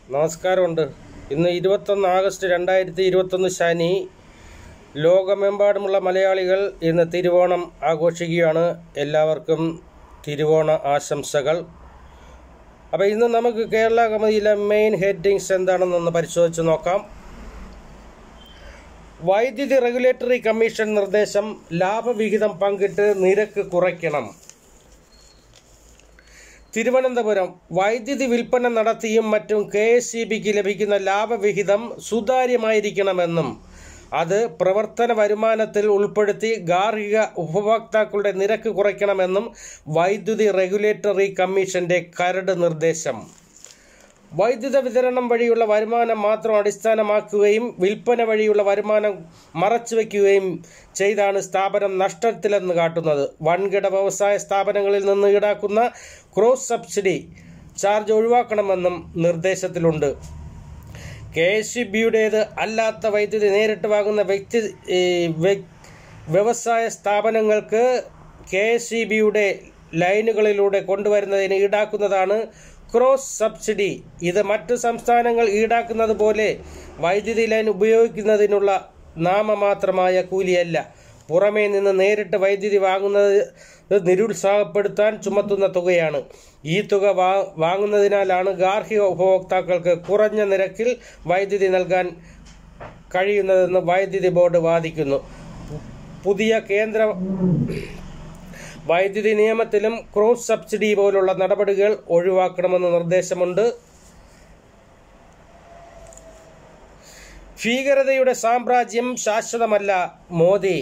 നമസ്കാരമുണ്ട് ഇന്ന് ഇരുപത്തൊന്ന് ആഗസ്റ്റ് രണ്ടായിരത്തി ഇരുപത്തൊന്ന് ശനി ലോകമെമ്പാടുമുള്ള മലയാളികൾ ഇന്ന് തിരുവോണം ആഘോഷിക്കുകയാണ് എല്ലാവർക്കും തിരുവോണ ആശംസകൾ അപ്പോൾ ഇന്ന് നമുക്ക് കേരള കമ്മിറ്റിയിലെ മെയിൻ ഹെഡിങ്സ് എന്താണെന്നൊന്ന് പരിശോധിച്ച് നോക്കാം വൈദ്യുതി റെഗുലേറ്ററി കമ്മീഷൻ നിർദ്ദേശം ലാഭവിഹിതം പങ്കിട്ട് നിരക്ക് കുറയ്ക്കണം തിരുവനന്തപുരം വൈദ്യുതി വിൽപ്പന നടത്തിയും മറ്റും കെ എസ് ഇ ബിക്ക് ലഭിക്കുന്ന ലാഭവിഹിതം സുതാര്യമായിരിക്കണമെന്നും അത് പ്രവർത്തന വരുമാനത്തിൽ ഉൾപ്പെടുത്തി ഗാർഹിക ഉപഭോക്താക്കളുടെ നിരക്ക് കുറയ്ക്കണമെന്നും വൈദ്യുതി റെഗുലേറ്ററി കമ്മീഷന്റെ കരട് നിർദ്ദേശം വൈദ്യുത വിതരണം വഴിയുള്ള വരുമാനം മാത്രം അടിസ്ഥാനമാക്കുകയും വിൽപ്പന വഴിയുള്ള വരുമാനം മറച്ചുവെക്കുകയും ചെയ്താണ് സ്ഥാപനം നഷ്ടത്തിലെന്ന് കാട്ടുന്നത് വൻകിട വ്യവസായ സ്ഥാപനങ്ങളിൽ നിന്ന് ഈടാക്കുന്ന ക്രോസ് സബ്സിഡി ചാർജ് ഒഴിവാക്കണമെന്നും നിർദ്ദേശത്തിലുണ്ട് കെ എസ് ഇ ബിയുടേത് അല്ലാത്ത വൈദ്യുതി നേരിട്ട് വാങ്ങുന്ന വ്യക്തി ഈ, വ്യ- വ്യവസായ സ്ഥാപനങ്ങൾക്ക് കെ എസ് ഇ ബിയുടെ ലൈനുകളിലൂടെ കൊണ്ടുവരുന്നതിന് ഈടാക്കുന്നതാണ് ക്രോസ് സബ്സിഡി ഇത് മറ്റു സംസ്ഥാനങ്ങൾ ഈടാക്കുന്നത് പോലെ വൈദ്യുതി ലൈൻ ഉപയോഗിക്കുന്നതിനുള്ള നാമമാത്രമായ കൂലിയല്ല പുറമേ നിന്ന് നേരിട്ട് വൈദ്യുതി വാങ്ങുന്നത് നിരുത്സാഹപ്പെടുത്താൻ ചുമത്തുന്ന തുകയാണ് ഈ തുക വാ വാങ്ങുന്നതിനാലാണ് ഗാർഹിക ഉപഭോക്താക്കൾക്ക് കുറഞ്ഞ നിരക്കിൽ വൈദ്യുതി നൽകാൻ കഴിയുന്നതെന്ന് വൈദ്യുതി ബോർഡ് വാദിക്കുന്നു പുതിയ കേന്ദ്ര വൈദ്യുതി നിയമത്തിലും ക്രോസ് സബ്സിഡി പോലുള്ള നടപടികൾ ഒഴിവാക്കണമെന്ന് നിർദ്ദേശമുണ്ട് ഭീകരതയുടെ സാമ്രാജ്യം ശാശ്വതമല്ല മോദി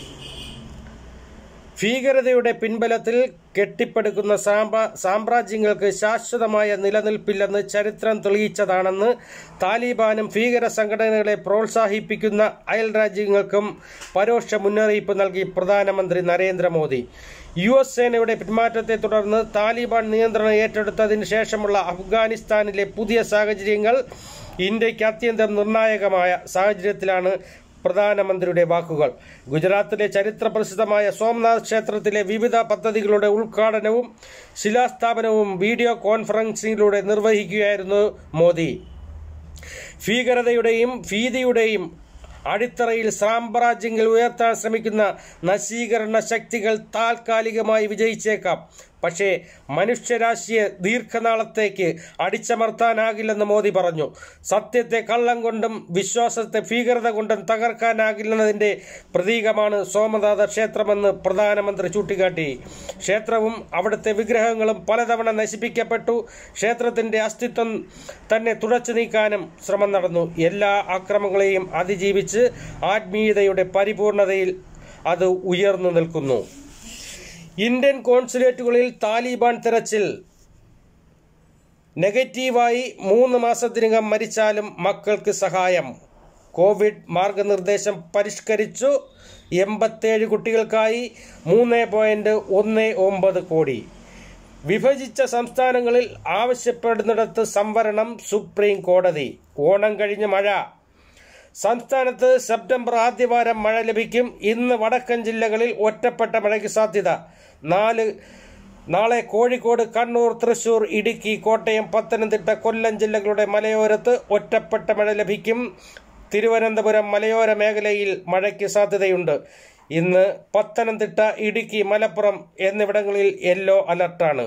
ഭീകരതയുടെ പിൻബലത്തിൽ കെട്ടിപ്പടുക്കുന്ന സാമ്രാ സാമ്രാജ്യങ്ങൾക്ക് ശാശ്വതമായ നിലനിൽപ്പില്ലെന്ന് ചരിത്രം തെളിയിച്ചതാണെന്ന് താലിബാനും ഭീകര സംഘടനകളെ പ്രോത്സാഹിപ്പിക്കുന്ന അയൽ രാജ്യങ്ങൾക്കും പരോക്ഷ മുന്നറിയിപ്പ് നൽകി പ്രധാനമന്ത്രി നരേന്ദ്രമോദി യു എസ് സേനയുടെ പിന്മാറ്റത്തെ തുടർന്ന് താലിബാൻ നിയന്ത്രണം ഏറ്റെടുത്തതിന് ശേഷമുള്ള അഫ്ഗാനിസ്ഥാനിലെ പുതിയ സാഹചര്യങ്ങൾ ഇന്ത്യക്ക് അത്യന്തം നിർണായകമായ സാഹചര്യത്തിലാണ് പ്രധാനമന്ത്രിയുടെ വാക്കുകൾ ഗുജറാത്തിലെ ചരിത്രപ്രസിദ്ധമായ സോംനാഥ് ക്ഷേത്രത്തിലെ വിവിധ പദ്ധതികളുടെ ഉദ്ഘാടനവും ശിലാസ്ഥാപനവും വീഡിയോ കോൺഫറൻസിംഗിലൂടെ നിർവഹിക്കുകയായിരുന്നു മോദി ഭീകരതയുടെയും ഭീതിയുടെയും അടിത്തറയിൽ സാമ്രാജ്യങ്ങൾ ഉയർത്താൻ ശ്രമിക്കുന്ന നശീകരണ ശക്തികൾ താൽക്കാലികമായി വിജയിച്ചേക്കാം പക്ഷേ മനുഷ്യരാശിയെ ദീർഘനാളത്തേക്ക് അടിച്ചമർത്താനാകില്ലെന്ന് മോദി പറഞ്ഞു സത്യത്തെ കള്ളം കൊണ്ടും വിശ്വാസത്തെ ഭീകരത കൊണ്ടും തകർക്കാനാകില്ലെന്നതിന്റെ പ്രതീകമാണ് സോമനാഥ ക്ഷേത്രമെന്ന് പ്രധാനമന്ത്രി ചൂണ്ടിക്കാട്ടി ക്ഷേത്രവും അവിടുത്തെ വിഗ്രഹങ്ങളും പലതവണ നശിപ്പിക്കപ്പെട്ടു ക്ഷേത്രത്തിന്റെ അസ്തിത്വം തന്നെ തുടച്ചു നീക്കാനും ശ്രമം നടന്നു എല്ലാ ആക്രമങ്ങളെയും അതിജീവിച്ച് ആത്മീയതയുടെ പരിപൂർണതയിൽ അത് ഉയർന്നു നിൽക്കുന്നു ഇന്ത്യൻ കോൺസുലേറ്റുകളിൽ താലിബാൻ തെരച്ചിൽ നെഗറ്റീവായി മൂന്ന് മാസത്തിനകം മരിച്ചാലും മക്കൾക്ക് സഹായം കോവിഡ് മാർഗനിർദ്ദേശം പരിഷ്കരിച്ചു എൺപത്തേഴ് കുട്ടികൾക്കായി മൂന്ന് പോയിന്റ് ഒന്ന് ഒമ്പത് കോടി വിഭജിച്ച സംസ്ഥാനങ്ങളിൽ ആവശ്യപ്പെടുന്നിടത്ത് സംവരണം സുപ്രീം കോടതി ഓണം കഴിഞ്ഞ് മഴ സംസ്ഥാനത്ത് സെപ്റ്റംബർ ആദ്യവാരം മഴ ലഭിക്കും ഇന്ന് വടക്കൻ ജില്ലകളിൽ ഒറ്റപ്പെട്ട മഴയ്ക്ക് സാധ്യത നാല് നാളെ കോഴിക്കോട് കണ്ണൂർ തൃശൂർ ഇടുക്കി കോട്ടയം പത്തനംതിട്ട കൊല്ലം ജില്ലകളുടെ മലയോരത്ത് ഒറ്റപ്പെട്ട മഴ ലഭിക്കും തിരുവനന്തപുരം മലയോര മേഖലയിൽ മഴയ്ക്ക് സാധ്യതയുണ്ട് ഇന്ന് പത്തനംതിട്ട ഇടുക്കി മലപ്പുറം എന്നിവിടങ്ങളിൽ യെല്ലോ അലർട്ടാണ്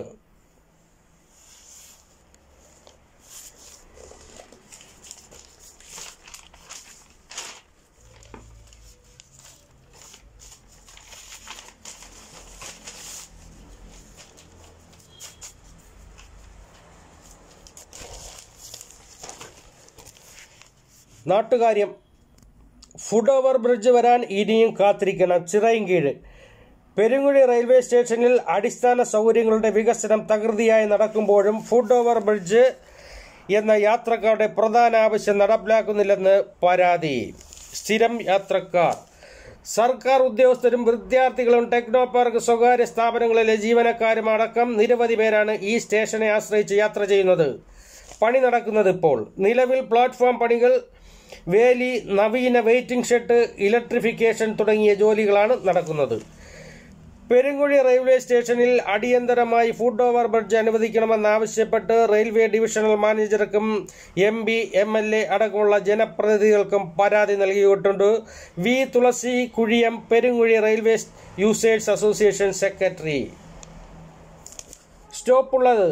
നാട്ടുകാര്യം ഫുഡ് ഓവർ ബ്രിഡ്ജ് വരാൻ ഇനിയും കാത്തിരിക്കണം ചിറയൻകീഴ് പെരുങ്ങുഴി റെയിൽവേ സ്റ്റേഷനിൽ അടിസ്ഥാന സൗകര്യങ്ങളുടെ വികസനം തകൃതിയായി നടക്കുമ്പോഴും ഫുഡ് ഓവർ ബ്രിഡ്ജ് എന്ന യാത്രക്കാരുടെ പ്രധാന ആവശ്യം നടപ്പിലാക്കുന്നില്ലെന്ന് പരാതി സ്ഥിരം യാത്രക്കാർ സർക്കാർ ഉദ്യോഗസ്ഥരും വിദ്യാർത്ഥികളും ടെക്നോ പാർക്ക് സ്വകാര്യ സ്ഥാപനങ്ങളിലെ ജീവനക്കാരും അടക്കം നിരവധി പേരാണ് ഈ സ്റ്റേഷനെ ആശ്രയിച്ച് യാത്ര ചെയ്യുന്നത് പണി നടക്കുന്നത് ഇപ്പോൾ നിലവിൽ പ്ലാറ്റ്ഫോം പണികൾ വേലി നവീന വെയിറ്റിംഗ് ഷെഡ് ഇലക്ട്രിഫിക്കേഷൻ തുടങ്ങിയ ജോലികളാണ് നടക്കുന്നത് പെരുങ്കുഴി റെയിൽവേ സ്റ്റേഷനിൽ അടിയന്തരമായി ഫുഡ് ഓവർ ബ്രിഡ്ജ് അനുവദിക്കണമെന്നാവശ്യപ്പെട്ട് റെയിൽവേ ഡിവിഷണൽ മാനേജർക്കും M P M L A അടക്കമുള്ള ജനപ്രതിനിധികൾക്കും പരാതി നൽകിയിട്ടുണ്ട് V Thulasi Kuzhiyam Perunguzhi railway users association secretary സ്റ്റോപ്പുള്ളത്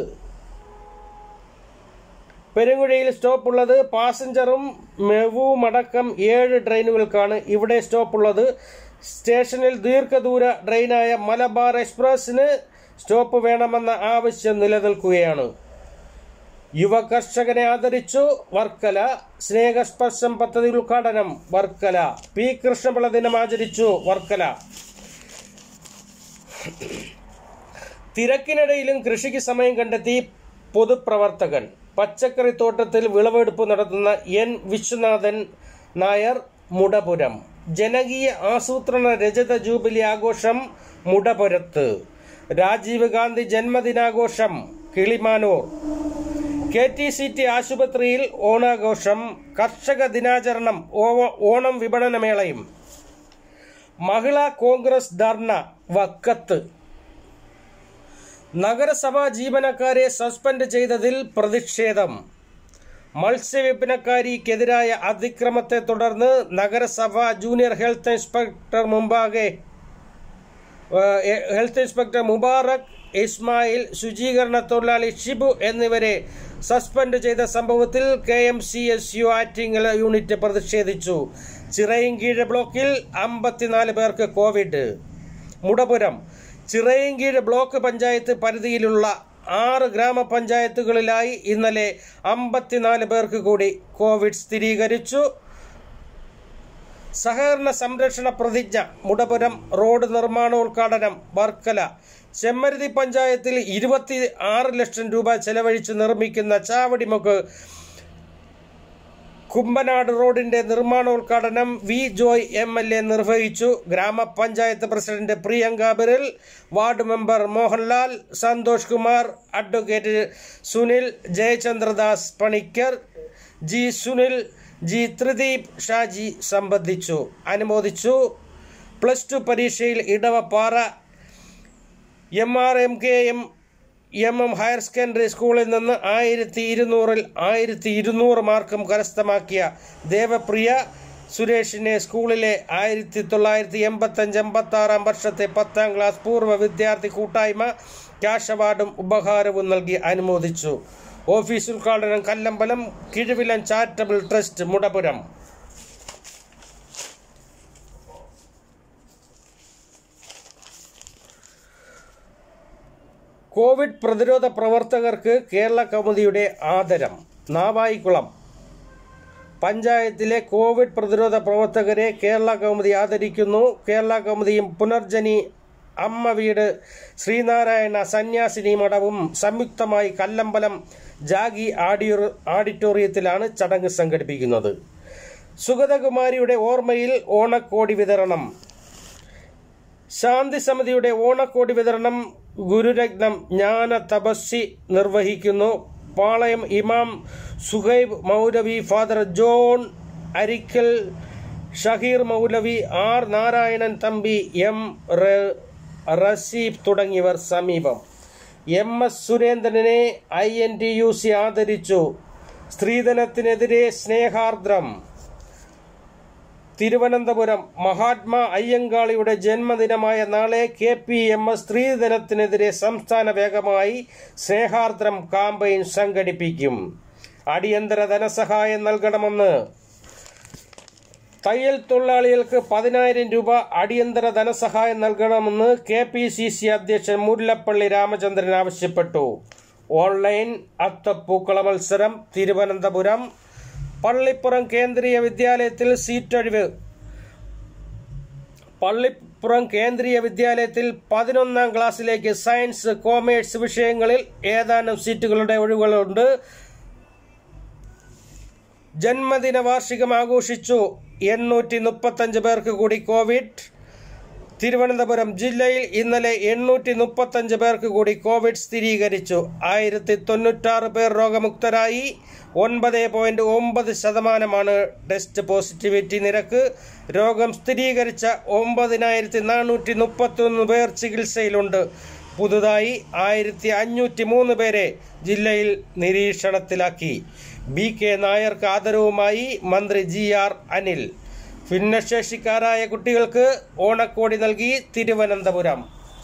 പെരുങ്കുഴിയിൽ സ്റ്റോപ്പുള്ളത് പാസഞ്ചറും മെവുമടക്കം ഏഴ് ട്രെയിനുകൾക്കാണ് ഇവിടെ സ്റ്റോപ്പുള്ളത് സ്റ്റേഷനിൽ ദീർഘദൂര ട്രെയിനായ മലബാർ എക്സ്പ്രസിന് സ്റ്റോപ്പ് വേണമെന്ന ആവശ്യം നിലനിൽക്കുകയാണ് യുവ കർഷകനെ ആദരിച്ചു വർക്കല സ്നേഹസ്പർശം പദ്ധതി ഉദ്ഘാടനം വർക്കല പി കൃഷ്ണപിള്ള ദിനം ആചരിച്ചു വർക്കല തിരക്കിനിടയിലും കൃഷിക്ക് സമയം കണ്ടെത്തി പൊതുപ്രവർത്തകൻ പച്ചക്കറി തോട്ടത്തിൽ വിളവെടുപ്പ് നടത്തുന്ന എൻ വിശ്വനാഥൻ നായർ മുടപുരം ജനകീയ ആസൂത്രണ രജത ജൂബിലി ആഘോഷം മുടപുരത്ത് രാജീവ് ഗാന്ധി ജന്മദിനാഘോഷം Kilimanoor K T C T ആശുപത്രിയിൽ ഓണാഘോഷം കർഷക ദിനാചരണം ഓവ- ഓണം വിപണനമേളയും മഹിളാ കോൺഗ്രസ് ധർണ വക്കത്ത് നഗരസഭാ ജീവനക്കാരെ സസ്പെൻഡ് ചെയ്തതിൽ പ്രതിഷേധം മത്സ്യവിൽപ്പനക്കാരിക്കെതിരായ അതിക്രമത്തെ തുടർന്ന് നഗരസഭ ജൂനിയർ ഹെൽത്ത് ഇൻസ്പെക്ടർ മുമ്പാകെ ഏഹ്, ഹെൽത്ത് ഇൻസ്പെക്ടർ മുബാറക് ഇസ്മായിൽ ശുചീകരണ തൊഴിലാളി ഷിബു എന്നിവരെ സസ്പെൻഡ് ചെയ്ത സംഭവത്തിൽ K M C S U Attingal unit പ്രതിഷേധിച്ചു ചിറയിൻകീഴ് ബ്ലോക്കിൽ അമ്പത്തിനാല് പേർക്ക് കോവിഡ് മുടപുരം ചിറയിൻകീഴ് ബ്ലോക്ക് പഞ്ചായത്ത് പരിധിയിലുള്ള ആറ് ഗ്രാമപഞ്ചായത്തുകളിലായി ഇന്നലെ അമ്പത്തിനാല് പേർക്ക് കൂടി കോവിഡ് സ്ഥിരീകരിച്ചു സഹകരണ സംരക്ഷണ പ്രതിജ്ഞ മുടപുരം റോഡ് നിർമ്മാണോദ്ഘാടനം വർക്കല ചെമ്മരുതി പഞ്ചായത്തിൽ ഇരുപത്തി ആറ് ലക്ഷം രൂപ ചെലവഴിച്ച് നിർമ്മിക്കുന്ന ചാവടിമുക്ക് കുമ്പനാട് റോഡിന്റെ നിർമ്മാണോദ്ഘാടനം V Joy M L A നിർവഹിച്ചു ഗ്രാമപഞ്ചായത്ത് പ്രസിഡന്റ് പ്രിയങ്ക ബിറിൽ ward member Mohanlal Santhosh Kumar advocate Sunil Jayachandradas Panicker G Sunil G Thrideep Shaji സംബന്ധിച്ചു അനുമോദിച്ചു പ്ലസ് ടു പരീക്ഷയിൽ Edavappara M R M K M M M higher secondary സ്കൂളിൽ നിന്ന് ആയിരത്തി ഇരുന്നൂറിൽ ആയിരത്തി ഇരുന്നൂറ് മാർക്കും കരസ്ഥമാക്കിയ ദേവപ്രിയ സുരേഷിനെ സ്കൂളിലെ ആയിരത്തി തൊള്ളായിരത്തി എൺപത്തഞ്ച് എൺപത്തി ആറാം വർഷത്തെ പത്താം ക്ലാസ് പൂർവ്വ വിദ്യാർത്ഥി കൂട്ടായ്മ ക്യാഷ് അവാർഡും ഉപഹാരവും നൽകി അനുമോദിച്ചു ഓഫീസ് ഉദ്ഘാടനം Kallambalam Kizhuvilam charitable trust Mudapuram covid പ്രതിരോധ പ്രവർത്തകർക്ക് കേരള കൗമുദിയുടെ ആദരം നാവായിക്കുളം പഞ്ചായത്തിലെ കോവിഡ് പ്രതിരോധ പ്രവർത്തകരെ കേരള കൗമുദി ആദരിക്കുന്നു കേരള കൗമുദിയും പുനർജനി അമ്മ വീട് ശ്രീനാരായണ സന്യാസിനി മഠവും സംയുക്തമായി കല്ലമ്പലം ജാഗി ആഡിയോ ആഡിറ്റോറിയത്തിലാണ് ചടങ്ങ് സംഘടിപ്പിക്കുന്നത് സുഗതകുമാരിയുടെ ഓർമ്മയിൽ ഓണക്കോടി വിതരണം ശാന്തി സമിതിയുടെ ഓണക്കോടി വിതരണം ഗുരുരത്നം ജ്ഞാന തപസ്സി നിർവഹിക്കുന്നു പാളയം ഇമാം സുഹൈബ് മൗലവി ഫാദർ ജോൺ അരിക്കൽ ഷഹീർ മൗലവി ആർ നാരായണൻ തമ്പി എം ര- റസീബ് തുടങ്ങിയവർ സമീപം എം എസ് സുരേന്ദ്രനെ I N T U C ആദരിച്ചു സ്ത്രീധനത്തിനെതിരെ സ്നേഹാർദ്രം തിരുവനന്തപുരം മഹാത്മാ അയ്യങ്കാളിയുടെ ജന്മദിനമായ നാളെ കെ പി എം എസ് സ്ത്രീധനത്തിനെതിരെ സംസ്ഥാന വേഗമായി സ്നേഹാർദ്രം കാമ്പയിൻ സംഘടിപ്പിക്കും അടിയന്തര ധനസഹായം നൽകണമെന്ന് തയ്യൽ തൊഴിലാളികൾക്ക് പതിനായിരം രൂപ അടിയന്തര ധനസഹായം നൽകണമെന്ന് കെ പി സി സി അധ്യക്ഷൻ മുല്ലപ്പള്ളി രാമചന്ദ്രൻ ആവശ്യപ്പെട്ടു ഓൺലൈൻ അത്തപ്പൂക്കള മത്സരം തിരുവനന്തപുരം പള്ളിപ്പുറം കേന്ദ്രീയ വിദ്യാലയത്തിൽ സീറ്റൊഴിവ് പള്ളിപ്പുറം കേന്ദ്രീയ വിദ്യാലയത്തിൽ പതിനൊന്നാം ക്ലാസ്സിലേക്ക് സയൻസ് കോമേഴ്സ് വിഷയങ്ങളിൽ ഏതാനും സീറ്റുകളുടെ ഒഴിവുകളുണ്ട് ജന്മദിന വാർഷികം ആഘോഷിച്ചു എണ്ണൂറ്റി മുപ്പത്തഞ്ച് പേർക്ക് കൂടി കോവിഡ് തിരുവനന്തപുരം ജില്ലയിൽ ഇന്നലെ എണ്ണൂറ്റി മുപ്പത്തഞ്ച് പേർക്ക് കൂടി കോവിഡ് സ്ഥിരീകരിച്ചു ആയിരത്തി തൊണ്ണൂറ്റാറ് പേർ രോഗമുക്തരായി ഒൻപത് പോയിന്റ് ഒമ്പത് ശതമാനമാണ് ടെസ്റ്റ് പോസിറ്റിവിറ്റി നിരക്ക് രോഗം സ്ഥിരീകരിച്ച ഒമ്പതിനായിരത്തി നാനൂറ്റി മുപ്പത്തൊന്ന് പേർ ചികിത്സയിലുണ്ട് പുതുതായി ആയിരത്തി അഞ്ഞൂറ്റി മൂന്ന് പേരെ ജില്ലയിൽ നിരീക്ഷണത്തിലാക്കി ബി കെ നായർക്ക് ആദരവുമായി മന്ത്രി ജി ആർ അനിൽ ഭിന്നശേഷിക്കാരായ കുട്ടികൾക്ക് ഓണക്കോടി നൽകി തിരുവനന്തപുരം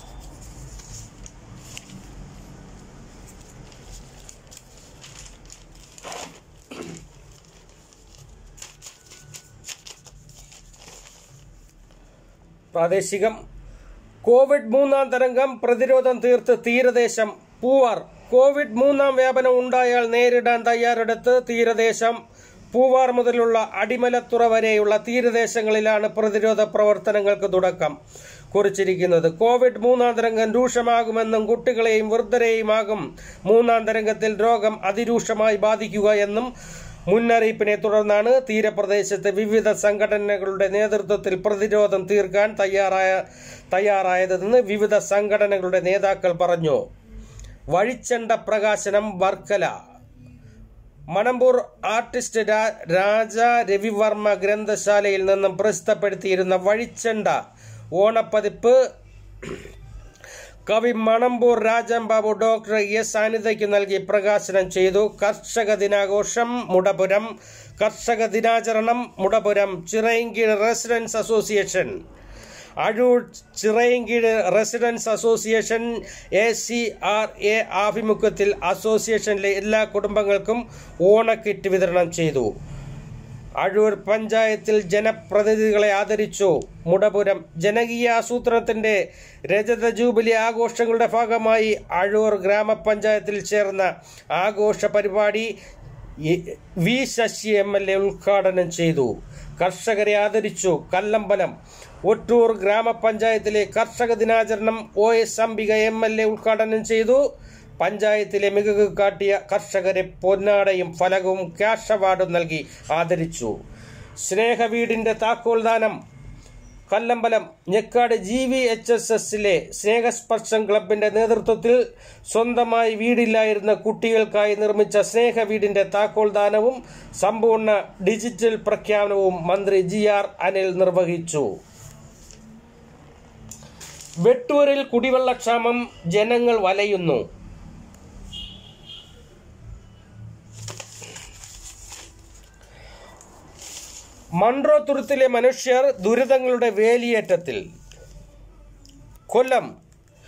പ്രാദേശികം കോവിഡ് മൂന്നാം തരംഗം പ്രതിരോധം തീർത്ത് തീരദേശം പൂവാർ കോവിഡ് മൂന്നാം വ്യാപനം ഉണ്ടായാൽ നേരിടാൻ തയ്യാറെടുത്ത് തീരദേശം പൂവാർ മുതലുള്ള അടിമലത്തുറ വരെയുള്ള തീരദേശങ്ങളിലാണ് പ്രതിരോധ പ്രവർത്തനങ്ങൾക്ക് തുടക്കം കുറിച്ചിരിക്കുന്നത് കോവിഡ് മൂന്നാം തരംഗം രൂക്ഷമാകുമെന്നും കുട്ടികളെയും വൃദ്ധരെയുമാകും മൂന്നാം തരംഗത്തിൽ രോഗം അതിരൂക്ഷമായി ബാധിക്കുക എന്നും മുന്നറിയിപ്പിനെ തുടർന്നാണ് തീരപ്രദേശത്തെ വിവിധ സംഘടനകളുടെ നേതൃത്വത്തിൽ പ്രതിരോധം തീർക്കാൻ തയ്യാറായ തയ്യാറായതെന്ന് വിവിധ സംഘടനകളുടെ നേതാക്കൾ പറഞ്ഞു വഴിച്ചണ്ട പ്രകാശനം വർക്കല മണമ്പൂർ ആർട്ടിസ്റ്റ് രാ- രാജ രവിവർമ്മ ഗ്രന്ഥശാലയിൽ നിന്നും പ്രസിദ്ധപ്പെടുത്തിയിരുന്ന വഴിച്ചണ്ട ഓണപ്പതിപ്പ് കവി മണമ്പൂർ രാജംബാബു ഡോക്ടർ എസ് അനിതയ്ക്ക് നൽകി പ്രകാശനം ചെയ്തു കർഷക ദിനാഘോഷം മുടപുരം കർഷക ദിനാചരണം Mudapuram Chirayinkeezhu residents association Azhoor Chirayinkeezhu residents association A C R A ആഭിമുഖ്യത്തിൽ അസോസിയേഷനിലെ എല്ലാ കുടുംബങ്ങൾക്കും ഓണക്കിറ്റ് വിതരണം ചെയ്തു അഴൂർ പഞ്ചായത്തിൽ ജനപ്രതിനിധികളെ ആദരിച്ചു മുടപുരം ജനകീയ ആസൂത്രണത്തിന്റെ രജത ജൂബിലി ആഘോഷങ്ങളുടെ ഭാഗമായി അഴൂർ ഗ്രാമപഞ്ചായത്തിൽ ചേർന്ന ആഘോഷ പരിപാടി ഇ- V Sasi M L A ഉദ്ഘാടനം ചെയ്തു കർഷകരെ ആദരിച്ചു കല്ലമ്പലം ഒറ്റൂർ ഗ്രാമപഞ്ചായത്തിലെ കർഷക ദിനാചരണം O S Ambika M L A ഉദ്ഘാടനം ചെയ്തു പഞ്ചായത്തിലെ മികവ് കാട്ടിയ കർഷകരെ പൊന്നാടയും ഫലകവും ക്യാഷ് അവാർഡും നൽകി ആദരിച്ചു സ്നേഹവീടിന്റെ താക്കോൽദാനം Kallambalam Njekkad G V H S എസിലെ സ്നേഹസ്പർശം ക്ലബിന്റെ നേതൃത്വത്തിൽ സ്വന്തമായി വീടില്ലായിരുന്ന കുട്ടികൾക്കായി നിർമ്മിച്ച സ്നേഹവീടിന്റെ താക്കോൽദാനവും സമ്പൂർണ്ണ ഡിജിറ്റൽ പ്രഖ്യാപനവും മന്ത്രി ജി ആർ അനിൽ നിർവഹിച്ചു വെട്ടൂരിൽ കുടിവെള്ളക്ഷാമം ജനങ്ങൾ വലയുന്നു മൺട്രോ തുരുത്തിലെ മനുഷ്യർ ദുരിതങ്ങളുടെ വേലിയേറ്റത്തിൽ കൊല്ലം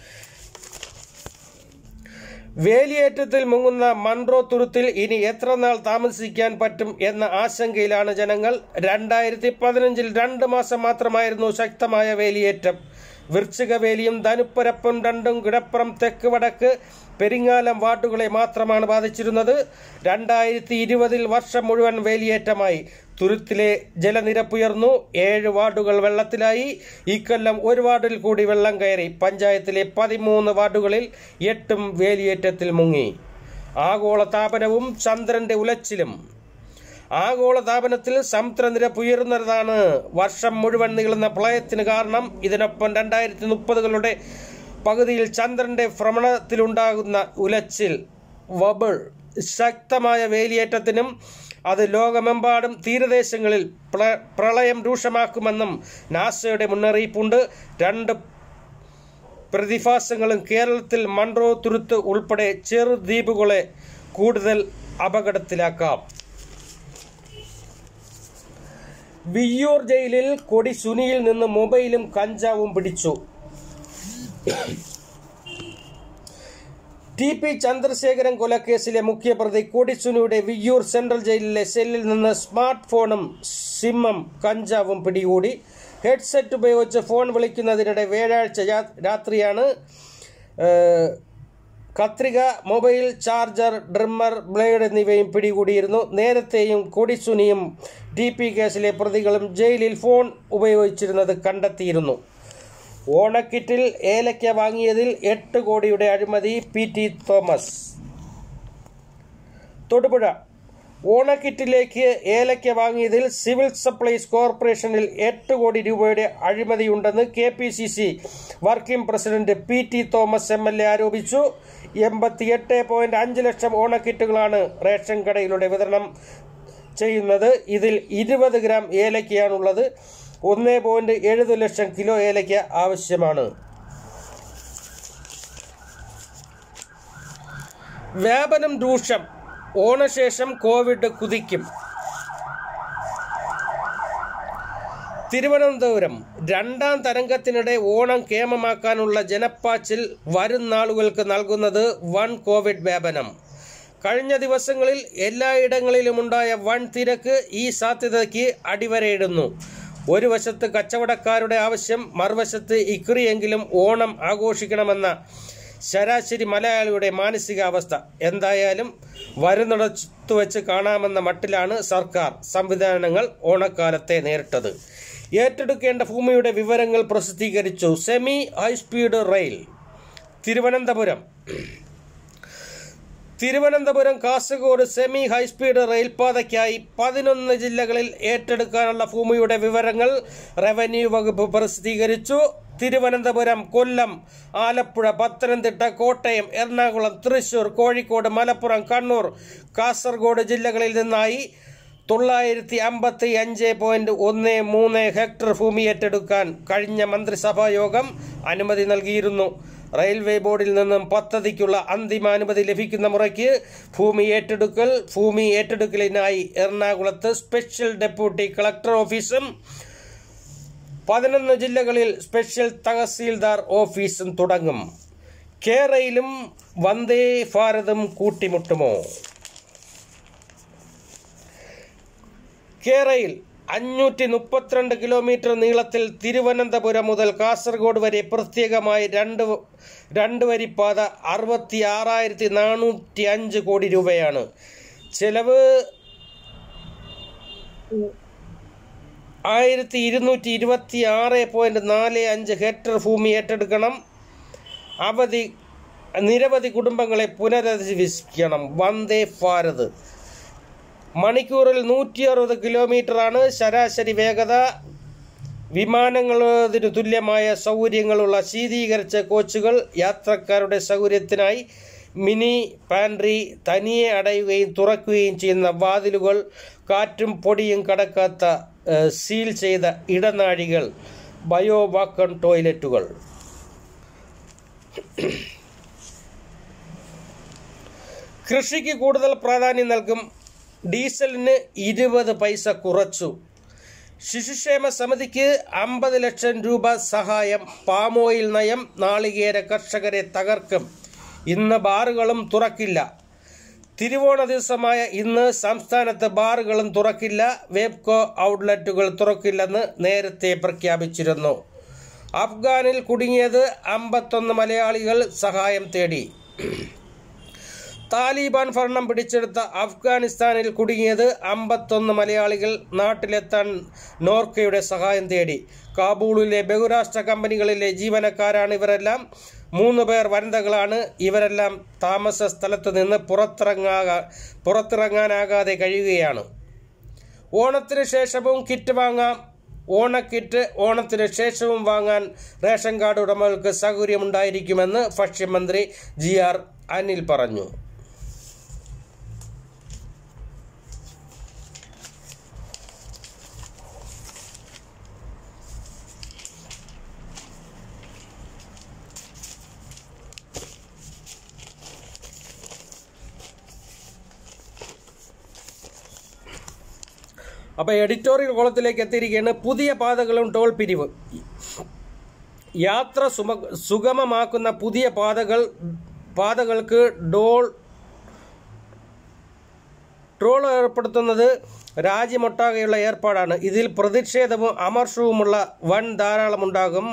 വേലിയേറ്റത്തിൽ മുങ്ങുന്ന മൺട്രോ തുരുത്തിൽ ഇനി എത്ര നാൾ താമസിക്കാൻ പറ്റും എന്ന ആശങ്കയിലാണ് ജനങ്ങൾ രണ്ടായിരത്തി പതിനഞ്ചിൽ രണ്ട് മാസം മാത്രമായിരുന്നു ശക്തമായ വേലിയേറ്റം വൃശ്ചിക വേലിയും ധനുപ്പരപ്പും രണ്ടും കിടപ്പുറം തെക്ക് വടക്ക് പെരിങ്ങാലം വാർഡുകളെ മാത്രമാണ് ബാധിച്ചിരുന്നത് രണ്ടായിരത്തി ഇരുപതിൽ വർഷം മുഴുവൻ വേലിയേറ്റമായി തുരുത്തിലെ ജലനിരപ്പുയർന്നു ഏഴ് വാർഡുകൾ വെള്ളത്തിലായി ഇക്കൊല്ലം ഒരു വാർഡിൽ കൂടി വെള്ളം കയറി പഞ്ചായത്തിലെ പതിമൂന്ന് വാർഡുകളിൽ എട്ടും വേലിയേറ്റത്തിൽ മുങ്ങി ആഗോള താപനവും ചന്ദ്രന്റെ ഉലച്ചിലും ആഗോളതാപനത്തിൽ സമുദ്രനിരപ്പ് ഉയരുന്നതാണ് വർഷം മുഴുവൻ നീളുന്ന പ്രളയത്തിന് കാരണം ഇതിനൊപ്പം രണ്ടായിരത്തി മുപ്പതുകളുടെ പകുതിയിൽ ചന്ദ്രന്റെ ഭ്രമണത്തിലുണ്ടാകുന്ന ഉലച്ചിൽ വബിൾ ശക്തമായ വേലിയേറ്റത്തിനും അത് ലോകമെമ്പാടും തീരദേശങ്ങളിൽ പ്ര- പ്രളയം രൂക്ഷമാക്കുമെന്നും നാസയുടെ മുന്നറിയിപ്പുണ്ട് രണ്ട് പ്രതിഭാസങ്ങളും കേരളത്തിൽ മൺട്രോ തുരുത്ത് ഉൾപ്പെടെ ചെറുദ്വീപുകളെ കൂടുതൽ അപകടത്തിലാക്കാം വിയ്യൂർ ജയിലിൽ കൊടി സുനിയിൽ നിന്ന് മൊബൈലും കഞ്ചാവും പിടിച്ചു ടി പി ചന്ദ്രശേഖരൻ കൊലക്കേസിലെ മുഖ്യപ്രതി കൊടിസുനിയുടെ വിയ്യൂർ സെൻട്രൽ ജയിലിലെ സെല്ലിൽ നിന്ന് സ്മാർട്ട് ഫോണും സിമ്മും കഞ്ചാവും പിടികൂടി ഹെഡ്സെറ്റ് ഉപയോഗിച്ച് ഫോൺ വിളിക്കുന്നതിനിടെ വ്യാഴാഴ്ച രാ- രാത്രിയാണ് ഏഹ്, കത്രിക മൊബൈൽ ചാർജർ ഡ്രിമ്മർ ബ്ലേഡ് എന്നിവയും പിടികൂടിയിരുന്നു നേരത്തെയും കൊടിസുനിയും ടി പി കേസിലെ പ്രതികളും ജയിലിൽ ഫോൺ ഉപയോഗിച്ചിരുന്നത് കണ്ടെത്തിയിരുന്നു ഓണക്കിറ്റിൽ ഏലയ്ക്ക വാങ്ങിയതിൽ എട്ട് കോടിയുടെ അഴിമതി പി ടി തോമസ് തൊടുപുഴ ഓണക്കിറ്റിലേക്ക് ഏലയ്ക്ക വാങ്ങിയതിൽ സിവിൽ സപ്ലൈസ് കോർപ്പറേഷനിൽ എട്ട് കോടി രൂപയുടെ അഴിമതിയുണ്ടെന്ന് K P C C working president P T Thomas M L A ആരോപിച്ചു എൺപത്തിയെട്ട് പോയിന്റ് അഞ്ച് ലക്ഷം ഓണക്കിറ്റുകളാണ് റേഷൻ കടയിലൂടെ വിതരണം ചെയ്യുന്നത് ഇതിൽ ഇരുപത് ഗ്രാം ഏലക്കയാണുള്ളത് ഒന്ന് പോയിന്റ് എഴുപത് ലക്ഷം കിലോ ഏലയ്ക്ക ആവശ്യമാണ് വ്യാപനം രൂക്ഷം ഓണശേഷം കോവിഡ് കുതിക്കും തിരുവനന്തപുരം രണ്ടാം തരംഗത്തിനിടെ ഓണം കേമമാക്കാനുള്ള ജനപ്പാച്ചിൽ വരും നാളുകൾക്ക് നൽകുന്നത് വൺ കോവിഡ് വ്യാപനം കഴിഞ്ഞ ദിവസങ്ങളിൽ എല്ലായിടങ്ങളിലുമുണ്ടായ വൻ തിരക്ക് ഈ സാധ്യതയ്ക്ക് അടിവരയിടുന്നു ഒരു വശത്ത് കച്ചവടക്കാരുടെ ആവശ്യം മറുവശത്ത് ഇക്കുറിയെങ്കിലും ഓണം ആഘോഷിക്കണമെന്ന ശരാശരി മലയാളിയുടെ മാനസികാവസ്ഥ എന്തായാലും വരുന്നിടത്തു വെച്ച് കാണാമെന്ന മട്ടിലാണ് സർക്കാർ സംവിധാനങ്ങൾ ഓണക്കാലത്തെ നേരിട്ടത് ഏറ്റെടുക്കേണ്ട ഭൂമിയുടെ വിവരങ്ങൾ പ്രസിദ്ധീകരിച്ചു semi high speed rail Thiruvananthapuram Thiruvananthapuram Kasaragod semi high speed റെയിൽപാതയ്ക്കായി പതിനൊന്ന് ജില്ലകളിൽ ഏറ്റെടുക്കാനുള്ള ഭൂമിയുടെ വിവരങ്ങൾ റവന്യൂ വകുപ്പ് പ്രസിദ്ധീകരിച്ചു തിരുവനന്തപുരം കൊല്ലം ആലപ്പുഴ പത്തനംതിട്ട കോട്ടയം എറണാകുളം തൃശൂർ കോഴിക്കോട് മലപ്പുറം കണ്ണൂർ കാസർഗോഡ് ജില്ലകളിൽ നിന്നായി തൊള്ളായിരത്തി അമ്പത്തി അഞ്ച് പോയിന്റ് ഒന്ന് മൂന്ന് ഹെക്ടർ ഭൂമി ഏറ്റെടുക്കാൻ കഴിഞ്ഞ മന്ത്രിസഭാ യോഗം അനുമതി നൽകിയിരുന്നു റെയിൽവേ ബോർഡിൽ നിന്നും പദ്ധതിക്കുള്ള അന്തിമ അനുമതി ലഭിക്കുന്ന മുറയ്ക്ക് ഭൂമി ഏറ്റെടുക്കൽ ഭൂമി ഏറ്റെടുക്കലിനായി എറണാകുളത്ത് സ്പെഷ്യൽ ഡെപ്യൂട്ടി കളക്ടർ ഓഫീസും പതിനൊന്ന് ജില്ലകളിൽ സ്പെഷ്യൽ തഹസീൽദാർ ഓഫീസും തുടങ്ങും കേരളയിലും വന്ദേ ഭാരതും കൂട്ടിമുട്ടുമോ കേരയിൽ അഞ്ഞൂറ്റി മുപ്പത്തിരണ്ട് കിലോമീറ്റർ നീളത്തിൽ തിരുവനന്തപുരം മുതൽ കാസർഗോഡ് വരെ പ്രത്യേകമായി രണ്ട് രണ്ട് വരിപ്പാത അറുപത്തി ആറായിരത്തി നാനൂറ്റി അഞ്ച് കോടി രൂപയാണ് ചെലവ് ആയിരത്തി ഇരുന്നൂറ്റി ഇരുപത്തി ആറ് പോയിന്റ് നാല് അഞ്ച് ഹെക്ടർ ഭൂമി ഏറ്റെടുക്കണം അവധി നിരവധി കുടുംബങ്ങളെ പുനരധിവസിക്കണം വന്ദേ ഭാരത് മണിക്കൂറിൽ നൂറ്റി അറുപത് കിലോമീറ്ററാണ് ശരാശരി വേഗത വിമാനങ്ങളതിന് തുല്യമായ സൗകര്യങ്ങളുള്ള ശീതീകരിച്ച കോച്ചുകൾ യാത്രക്കാരുടെ സൗകര്യത്തിനായി മിനി പാൻട്രി തനിയെ അടയുകയും തുറക്കുകയും ചെയ്യുന്ന വാതിലുകൾ കാറ്റും പൊടിയും കടക്കാത്ത ഏഹ്, സീൽ ചെയ്ത ഇടനാഴികൾ ബയോ വാക്കൺ ടോയ്ലറ്റുകൾ കൃഷിക്ക് കൂടുതൽ പ്രാധാന്യം നൽകും ഡീസലിന് ഇരുപത് പൈസ കുറച്ചു ശിശുക്ഷേമ സമിതിക്ക് അമ്പത് ലക്ഷം രൂപ സഹായം പാമോയിൽ നയം നാളികേര കർഷകരെ തകർക്കും ഇന്ന് ബാറുകളും തുറക്കില്ല തിരുവോണ ദിവസമായ ഇന്ന് സംസ്ഥാനത്ത് ബാറുകളും തുറക്കില്ല വേബ്കോ ഔട്ട്ലെറ്റുകൾ തുറക്കില്ലെന്ന് നേരത്തെ പ്രഖ്യാപിച്ചിരുന്നു അഫ്ഗാനിൽ കുടുങ്ങിയത് അമ്പത്തൊന്ന് മലയാളികൾ സഹായം തേടി താലിബാൻ ഭരണം പിടിച്ചെടുത്ത അഫ്ഗാനിസ്ഥാനിൽ കുടുങ്ങിയത് അമ്പത്തൊന്ന് മലയാളികൾ നാട്ടിലെത്താൻ നോർക്കയുടെ സഹായം തേടി കാബൂളിലെ ബഹുരാഷ്ട്ര കമ്പനികളിലെ ജീവനക്കാരാണ് ഇവരെല്ലാം മൂന്ന് പേർ വനിതകളാണ് ഇവരെല്ലാം താമസ സ്ഥലത്ത് നിന്ന് പുറത്തിറങ്ങാ പുറത്തിറങ്ങാനാകാതെ കഴിയുകയാണ് ഓണത്തിന് ശേഷവും കിറ്റ് വാങ്ങാം ഓണക്കിറ്റ് ഓണത്തിന് ശേഷവും വാങ്ങാൻ റേഷൻ കാർഡ് ഉടമകൾക്ക് സൗകര്യമുണ്ടായിരിക്കുമെന്ന് ഭക്ഷ്യമന്ത്രി ജി ആർ അനിൽ പറഞ്ഞു അപ്പോൾ എഡിറ്റോറിയൽ കോളത്തിലേക്ക് എത്തിയിരിക്കുകയാണ് പുതിയ പാതകളും ടോൾ പിരിവ് യാത്ര സുമ സുഗമമാക്കുന്ന പുതിയ പാതകൾ പാതകൾക്ക് ഡോൾ ട്രോൾ ഏർപ്പെടുത്തുന്നത് രാജ്യമൊട്ടാകെയുള്ള ഏർപ്പാടാണ് ഇതിൽ പ്രതിഷേധവും അമർഷവുമുള്ള വൻ ധാരാളമുണ്ടാകും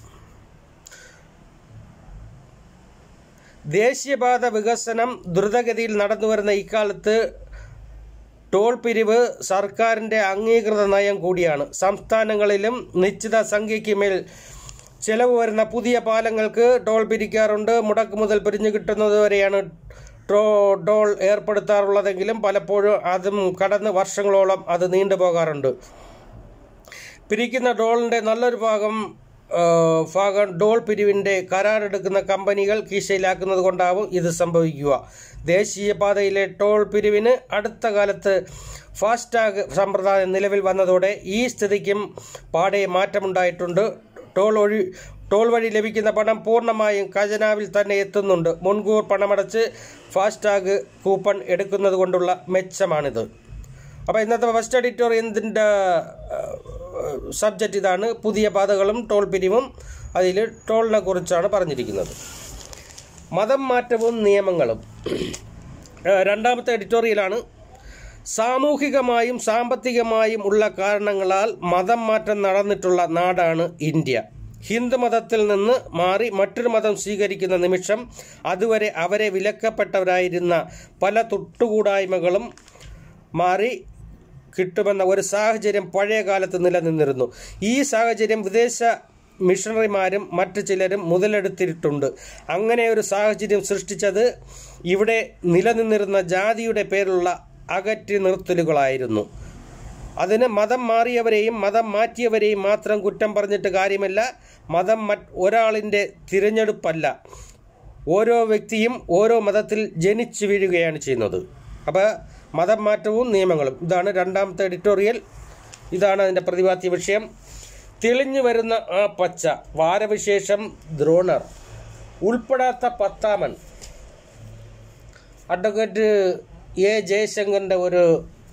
ദേശീയപാത വികസനം ദ്രുതഗതിയിൽ നടന്നുവരുന്ന ഇക്കാലത്ത് ടോൾ പിരിവ് സർക്കാരിൻ്റെ അംഗീകൃത നയം കൂടിയാണ് സംസ്ഥാനങ്ങളിലും നിശ്ചിത സംഖ്യയ്ക്ക് മേൽ ചെലവ് വരുന്ന പുതിയ പാലങ്ങൾക്ക് ടോൾ പിരിക്കാറുണ്ട് മുടക്ക് മുതൽ പിരിഞ്ഞു കിട്ടുന്നതുവരെയാണ് ടോ ഡോൾ ഏർപ്പെടുത്താറുള്ളതെങ്കിലും പലപ്പോഴും അതും കടന്ന് വർഷങ്ങളോളം അത് നീണ്ടുപോകാറുണ്ട് പിരിക്കുന്ന ഡോളിൻ്റെ നല്ലൊരു ഭാഗം ആ, ഭാഗം ഡോൾ പിരിവിൻ്റെ കരാറെടുക്കുന്ന കമ്പനികൾ കീശയിലാക്കുന്നത് കൊണ്ടാവും ഇത് സംഭവിക്കുക ദേശീയപാതയിലെ ടോൾ പിരിവിന് അടുത്ത കാലത്ത് ഫാസ്ടാഗ് സമ്പ്രദായം നിലവിൽ വന്നതോടെ ഈ സ്ഥിതിക്കും പാടെ മാറ്റമുണ്ടായിട്ടുണ്ട് ടോൾ ഒഴി ടോൾ വഴി ലഭിക്കുന്ന പണം പൂർണ്ണമായും ഖജനാവിൽ തന്നെ എത്തുന്നുണ്ട് മുൻകൂർ പണമടച്ച് ഫാസ്ടാഗ് കൂപ്പൺ എടുക്കുന്നത് കൊണ്ടുള്ള മെച്ചമാണിത് അപ്പോൾ ഇന്നത്തെ ഫസ്റ്റ് എഡിറ്റോറിയത്തിൻ്റെ സബ്ജക്റ്റ് ഇതാണ് പുതിയ പാതകളും ടോൾ പിരിവും അതിൽ ടോളിനെ കുറിച്ചാണ് പറഞ്ഞിരിക്കുന്നത് മതം മാറ്റവും നിയമങ്ങളും ഏഹ് രണ്ടാമത്തെ എഡിറ്റോറിയലാണ് സാമൂഹികമായും സാമ്പത്തികമായും ഉള്ള കാരണങ്ങളാൽ മതം മാറ്റം നടന്നിട്ടുള്ള നാടാണ് ഇന്ത്യ ഹിന്ദു മതത്തിൽ നിന്ന് മാറി മറ്റൊരു മതം സ്വീകരിക്കുന്ന നിമിഷം അതുവരെ അവരെ വിലക്കപ്പെട്ടവരായിരുന്ന പല തൊട്ടുകൂടായ്മകളും മാറി കിട്ടുമെന്ന ഒരു സാഹചര്യം പഴയ കാലത്ത് നിലനിന്നിരുന്നു ഈ സാഹചര്യം വിദേശ മിഷണറിമാരും മറ്റു ചിലരും മുതലെടുത്തിട്ടുണ്ട് അങ്ങനെ ഒരു സാഹചര്യം സൃഷ്ടിച്ചത് ഇവിടെ നിലനിന്നിരുന്ന ജാതിയുടെ പേരിലുള്ള അകറ്റി നിർത്തലുകളായിരുന്നു അതിന് മതം മാറിയവരെയും മതം മാറ്റിയവരെയും മാത്രം കുറ്റം പറഞ്ഞിട്ട് കാര്യമില്ല മതം മറ്റ് ഒരാളിൻ്റെ തിരഞ്ഞെടുപ്പല്ല ഓരോ വ്യക്തിയും ഓരോ മതത്തിൽ ജനിച്ചു വീഴുകയാണ് ചെയ്യുന്നത് അപ്പോൾ മതം മാറ്റവും നിയമങ്ങളും ഇതാണ് രണ്ടാമത്തെ എഡിറ്റോറിയൽ ഇതാണ് അതിൻ്റെ പ്രതിപാദ്യ വിഷയം തെളിഞ്ഞു വരുന്ന ആ പച്ച വാരവിശേഷം ദ്രോണർ ഉൾപ്പെടാത്ത പത്താമൻ അഡ്വക്കേറ്റ് എ ജയശങ്കറിൻ്റെ ഒരു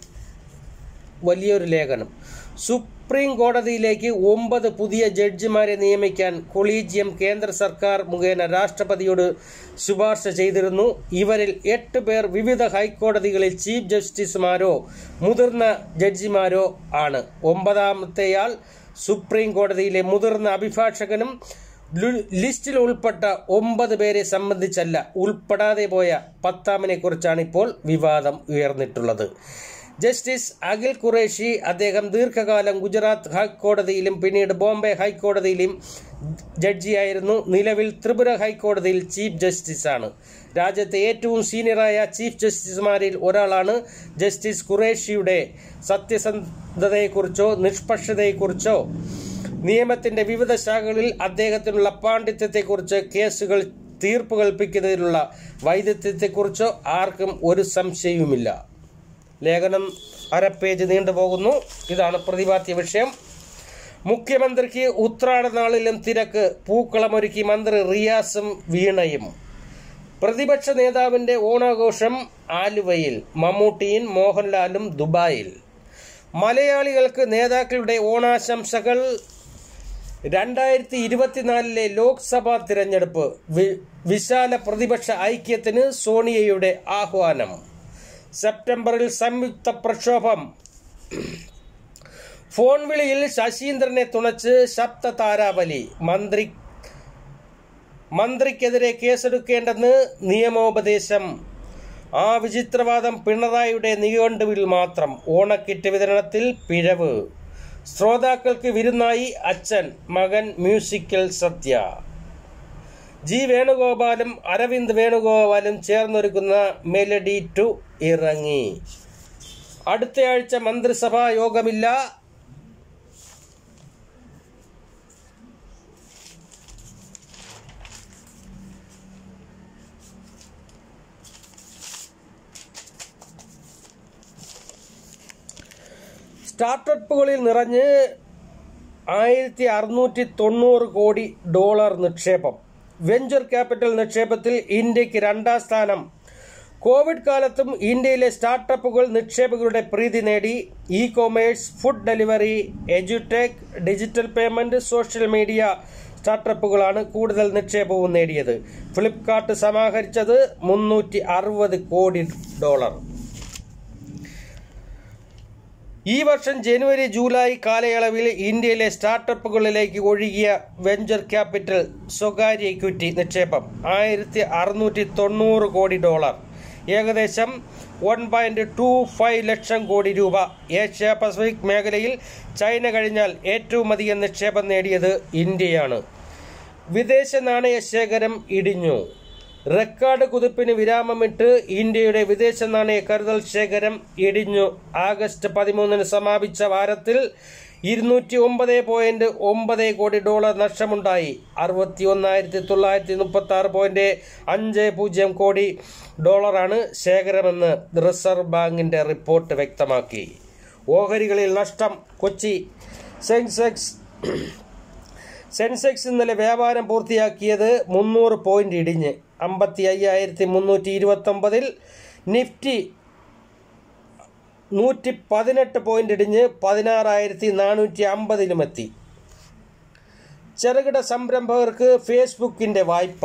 വലിയൊരു ലേഖനം സുപ്രീം കോടതിയിലേക്ക് ഒമ്പത് പുതിയ ജഡ്ജിമാരെ നിയമിക്കാൻ കൊളീജിയം കേന്ദ്ര സർക്കാർ മുഖേന രാഷ്ട്രപതിയോട് ശുപാർശ ചെയ്തിരുന്നു ഇവരിൽ എട്ട് പേർ വിവിധ ഹൈക്കോടതികളിൽ ചീഫ് ജസ്റ്റിസുമാരോ മുതിർന്ന ജഡ്ജിമാരോ ആണ് ഒമ്പതാമത്തെയാൾ സുപ്രീം കോടതിയിലെ മുതിർന്ന അഭിഭാഷകനും ലു- ലിസ്റ്റിൽ ഉൾപ്പെട്ട ഒമ്പത് പേരെ സംബന്ധിച്ചല്ല ഉൾപ്പെടാതെ പോയ പത്താമനെ കുറിച്ചാണ് ഇപ്പോൾ വിവാദം ഉയർന്നിട്ടുള്ളത് ജസ്റ്റിസ് അഖിൽ ഖുറേഷി അദ്ദേഹം ദീർഘകാലം ഗുജറാത്ത് ഹൈക്കോടതിയിലും പിന്നീട് ബോംബെ ഹൈക്കോടതിയിലും ജഡ്ജിയായിരുന്നു നിലവിൽ ത്രിപുര ഹൈക്കോടതിയിൽ ചീഫ് ജസ്റ്റിസാണ് രാജ്യത്തെ ഏറ്റവും സീനിയറായ ചീഫ് ജസ്റ്റിസുമാരിൽ ഒരാളാണ് ജസ്റ്റിസ് ഖുറേഷിയുടെ സത്യസന്ധതയെക്കുറിച്ചോ നിഷ്പക്ഷതയെക്കുറിച്ചോ നിയമത്തിന്റെ വിവിധ ശാഖകളിൽ അദ്ദേഹത്തിനുള്ള പാണ്ഡിത്യത്തെക്കുറിച്ച് കേസുകൾ തീർപ്പ് കൽപ്പിക്കുന്നതിനുള്ള വൈദഗ്ധ്യത്തെക്കുറിച്ചോ ആർക്കും ഒരു സംശയവുമില്ല ലേഖനം അര പേജ് നീണ്ടുപോകുന്നു ഇതാണ് പ്രതിപാദ്യ വിഷയം മുഖ്യമന്ത്രിക്ക് ഉത്രാട നാളിലും തിരക്ക് പൂക്കളമൊരുക്കി മന്ത്രി റിയാസും വീണയും പ്രതിപക്ഷ നേതാവിന്റെ ഓണാഘോഷം ആലുവയിൽ മമ്മൂട്ടിയും മോഹൻലാലും ദുബായിൽ മലയാളികൾക്ക് നേതാക്കളുടെ ഓണാശംസകൾ രണ്ടായിരത്തി ഇരുപത്തിനാലിലെ ലോക്സഭാ തിരഞ്ഞെടുപ്പ് വി- വിശാല പ്രതിപക്ഷ ഐക്യത്തിന് സോണിയയുടെ ആഹ്വാനം സെപ്റ്റംബറിൽ സംയുക്ത പ്രക്ഷോഭം ഫോൺ വിളിയിൽ ശശീന്ദ്രനെ തുണച്ച് ശബ്ദ താരാവലി മന്ത്രി മന്ത്രിക്കെതിരെ കേസെടുക്കേണ്ടെന്ന് നിയമോപദേശം ആ വിചിത്രവാദം പിണറായിയുടെ നിഘണ്ടുവിൽ മാത്രം ഓണക്കിറ്റ് വിതരണത്തിൽ പിഴവ് ശ്രോതാക്കൾക്ക് വിരുന്നായി അച്ഛൻ മകൻ മ്യൂസിക്കൽ സദ്യ ജി വേണുഗോപാലും അരവിന്ദ് വേണുഗോപാലും ചേർന്നൊരുക്കുന്ന മെലഡി ടു ഇറങ്ങി അടുത്തയാഴ്ച മന്ത്രിസഭാ യോഗമില്ല സ്റ്റാർട്ടപ്പുകളിൽ നിറഞ്ഞ് ആയിരത്തി അറുന്നൂറ്റി തൊണ്ണൂറ് കോടി ഡോളർ നിക്ഷേപം വെഞ്ചർ ക്യാപിറ്റൽ നിക്ഷേപത്തിൽ ഇന്ത്യക്ക് രണ്ടാം സ്ഥാനം കോവിഡ് കാലത്തും ഇന്ത്യയിലെ സ്റ്റാർട്ടപ്പുകൾ നിക്ഷേപകരുടെ പ്രീതി നേടി e commerce food delivery edutech digital payment social media സ്റ്റാർട്ടപ്പുകളാണ് കൂടുതൽ നിക്ഷേപവും നേടിയത് ഫ്ലിപ്കാർട്ട് സമാഹരിച്ചത് മുന്നൂറ്റി അറുപത് കോടി ഡോളർ ഈ വർഷം ജനുവരി ജൂലൈ കാലയളവിൽ ഇന്ത്യയിലെ സ്റ്റാർട്ടപ്പുകളിലേക്ക് ഒഴുകിയ വെഞ്ചർ ക്യാപിറ്റൽ സ്വകാര്യ ഇക്വിറ്റി നിക്ഷേപം ആയിരത്തി അറുന്നൂറ്റി തൊണ്ണൂറ് കോടി ഡോളർ ഏകദേശം one point two five lakh crore രൂപ ഏഷ്യ പസഫിക് മേഖലയിൽ ചൈന കഴിഞ്ഞാൽ ഏറ്റവും അധികം നിക്ഷേപം നേടിയത് ഇന്ത്യയാണ് വിദേശ നാണയ ശേഖരം ഇടിഞ്ഞു റെക്കോർഡ് കുതിപ്പിന് വിരാമമിട്ട് ഇന്ത്യയുടെ വിദേശ നാണയ കരുതൽ ശേഖരം ഇടിഞ്ഞു ആഗസ്റ്റ് പതിമൂന്നിന് സമാപിച്ച വാരത്തിൽ ഇരുന്നൂറ്റി ഒമ്പത് പോയിന്റ് ഒമ്പത് കോടി ഡോളർ നഷ്ടമുണ്ടായി അറുപത്തി ഒന്നായിരത്തി തൊള്ളായിരത്തി മുപ്പത്തി ആറ് പോയിന്റ് അഞ്ച് പൂജ്യം കോടി ഡോളറാണ് ശേഖരമെന്ന് റിസർവ് ബാങ്കിന്റെ റിപ്പോർട്ട് വ്യക്തമാക്കി ഓഹരികളിൽ നഷ്ടം കൊച്ചി സെൻസെക്സ് സെൻസെക്സ് ഇന്നലെ വ്യാപാരം പൂർത്തിയാക്കിയത് മുന്നൂറ് പോയിന്റ് ഇടിഞ്ഞ് അമ്പത്തി അയ്യായിരത്തി മുന്നൂറ്റി ഇരുപത്തൊമ്പതിൽ നിഫ്റ്റി നൂറ്റി പതിനെട്ട് പോയിന്റ് ഇടിഞ്ഞ് പതിനാറായിരത്തി നാനൂറ്റി അമ്പതിലുമെത്തി ചെറുകിട സംരംഭകർക്ക് ഫേസ്ബുക്കിന്റെ വായ്പ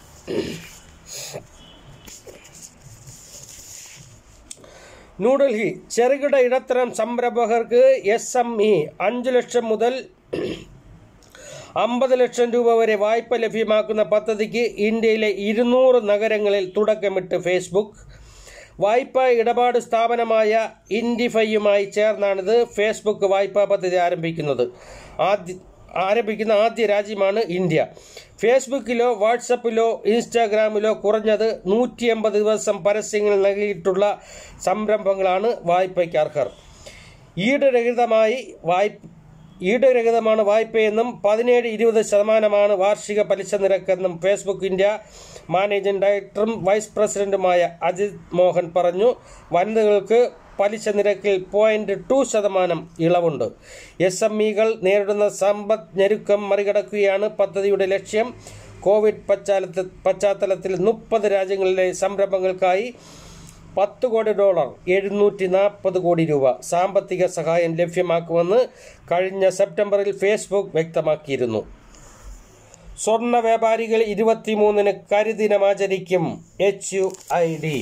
ന്യൂഡൽഹി ചെറുകിട ഇടത്തരം സംരംഭകർക്ക് എസ് എം ഇ അഞ്ചു ലക്ഷം മുതൽ അമ്പത് ലക്ഷം രൂപ വരെ വായ്പ ലഭ്യമാക്കുന്ന പദ്ധതിക്ക് ഇന്ത്യയിലെ ഇരുന്നൂറ് നഗരങ്ങളിൽ തുടക്കമിട്ട് ഫേസ്ബുക്ക് വായ്പാ ഇടപാട് സ്ഥാപനമായ ഇൻഡിഫൈയുമായി ചേർന്നാണിത് ഫേസ്ബുക്ക് വായ്പാ പദ്ധതി ആരംഭിക്കുന്നത് ആദ്യ ആരംഭിക്കുന്ന ആദ്യ രാജ്യമാണ് ഇന്ത്യ ഫേസ്ബുക്കിലോ വാട്സപ്പിലോ ഇൻസ്റ്റാഗ്രാമിലോ കുറഞ്ഞത് നൂറ്റി എൺപത് ദിവസം പരസ്യങ്ങൾ നൽകിയിട്ടുള്ള സംരംഭങ്ങളാണ് വായ്പയ്ക്ക് അർഹർ ഈടുരഹിതമായി വായ്പ ഈടുരഹിതമാണ് വായ്പയെന്നും പതിനേഴ് ഇരുപത് ശതമാനമാണ് വാർഷിക പലിശ നിരക്കെന്നും ഫേസ്ബുക്ക് ഇന്ത്യ മാനേജിംഗ് ഡയറക്ടറും വൈസ് പ്രസിഡന്റുമായ അജിത് മോഹൻ പറഞ്ഞു വനിതകൾക്ക് പലിശ നിരക്കിൽ പോയിന്റ് ടു ശതമാനം ഇളവുണ്ട് എസ് എം ഇകൾ നേരിടുന്ന സമ്പദ് ഞെരുക്കം മറികടക്കുകയാണ് പദ്ധതിയുടെ ലക്ഷ്യം കോവിഡ് പശ്ചാത്തല പശ്ചാത്തലത്തിൽ മുപ്പത് രാജ്യങ്ങളിലെ സംരംഭങ്ങൾക്കായി പത്ത് കോടി ഡോളർ എഴുന്നൂറ്റി നാൽപ്പത് കോടി രൂപ സാമ്പത്തിക സഹായം ലഭ്യമാക്കുമെന്ന് കഴിഞ്ഞ സെപ്റ്റംബറിൽ ഫേസ്ബുക്ക് വ്യക്തമാക്കിയിരുന്നു സ്വർണ്ണ വ്യാപാരികൾ ഇരുപത്തിമൂന്നിന് കരിദിനം ആചരിക്കും എച്ച് യു ഐ ഡി